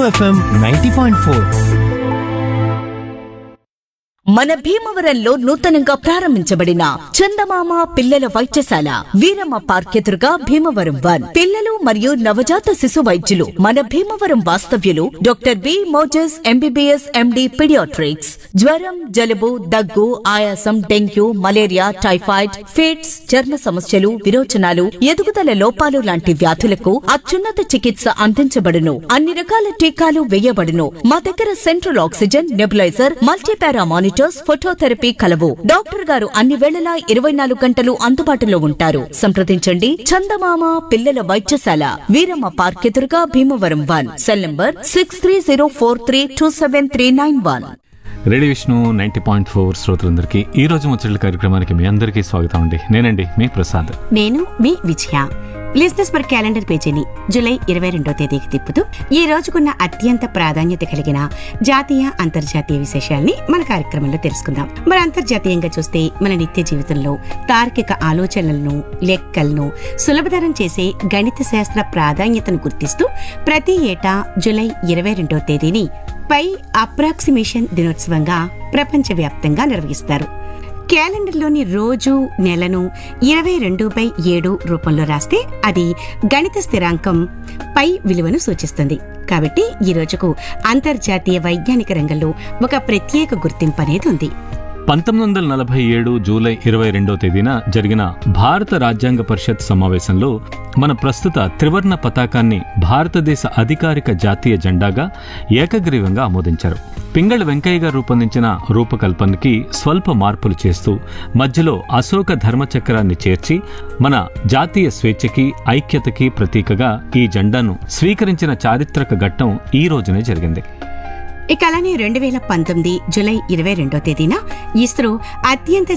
FM ninety point four మన భీమవరంలో నూతనంగా ప్రారంభించబడిన చందమామ పిల్లల వైద్యశాల వీరమ్మ పార్క్ ఎదురుగా భీమవరం వన్ పిల్లలు మరియు నవజాత శిశు వైద్యులు మన భీమవరం వాస్తవ్యులు doctor B Moses MBBS MD paediatrics జ్వరం జలుబు దగ్గు ఆయాసం డెంగ్యూ మలేరియా టైఫాయిడ్ ఫిట్స్ చర్మ సమస్యలు విరోచనాలు ఎదుగుదల లోపాలు లాంటి వ్యాధులకు అత్యున్నత చికిత్స అందించబడును అన్ని రకాల టీకాలు వేయబడును మా దగ్గర central oxygen nebuliser multipara monitors phototherapy కలవు డాక్టర్ గారు అన్ని వేళలా ఇరవై నాలుగు గంటలు అందుబాటులో ఉంటారు సంప్రదించండి చందమామ పిల్లల వైద్యశాల వీరమ్మ పార్క్ ఎదురుగా Bhimavaram one cell number six three zero four three two seven three nine one radio Vishnu ninety point four శ్రోతలందరికీ ఈ రోజు ముచ్చట్ల కార్యక్రమానికి మీ అందరికీ స్వాగతం అండి నేనండి మీ ప్రసాద్ నేను మీ విజయ లిజినెస్ పర్ క్యాలెండర్ పేజీని జూలై ఇరవై రెండో తేదీకి తిప్పుతూ ఈ రోజుకున్న అత్యంత ప్రాధాన్యత కలిగిన జాతీయ అంతర్జాతీయ విశేషాల్ని మన కార్యక్రమంలో తెలుసుకుందాం మరి అంతర్జాతీయంగా చూస్తే మన నిత్య జీవితంలో తార్కిక ఆలోచనలను లెక్కలను సులభతరం చేసే గణిత శాస్త్ర ప్రాధాన్యతను గుర్తిస్తూ ప్రతి ఏటా జూలై ఇరవై రెండో తేదీని పై అప్రాక్సిమేషన్ దినోత్సవంగా ప్రపంచవ్యాప్తంగా నిర్వహిస్తారు క్యాలెండర్లోని రోజు నెలను ఇరవై రెండు బై ఏడు రూపంలో రాస్తే అది గణిత స్థిరాంకం పై విలువను సూచిస్తుంది కాబట్టి ఈ రోజుకు అంతర్జాతీయ వైజ్ఞానిక రంగంలో ఒక ప్రత్యేక గుర్తింపు అనేది ఉంది పంతొమ్మిది వందల నలభై ఏడు జూలై ఇరవై రెండో తేదీన జరిగిన భారత రాజ్యాంగ పరిషత్ సమావేశంలో మన ప్రస్తుత త్రివర్ణ పతాకాన్ని భారతదేశ అధికారిక జాతీయ జెండాగా ఏకగ్రీవంగా ఆమోదించారు పింగళ వెంకయ్య గారు రూపొందించిన రూపకల్పనకి స్వల్ప మార్పులు చేస్తూ మధ్యలో అశోక ధర్మచక్రాన్ని చేర్చి మన జాతీయ స్వేచ్ఛకి ఐక్యతకి ప్రతీకగా ఈ జెండాను స్వీకరించిన చారిత్రక ఘట్టం ఈ రోజునే జరిగింది ఇక అలానే రెండు వేల పంతొమ్మిది జూలై ఇరవై రెండో తేదీన ఇస్రో అత్యంత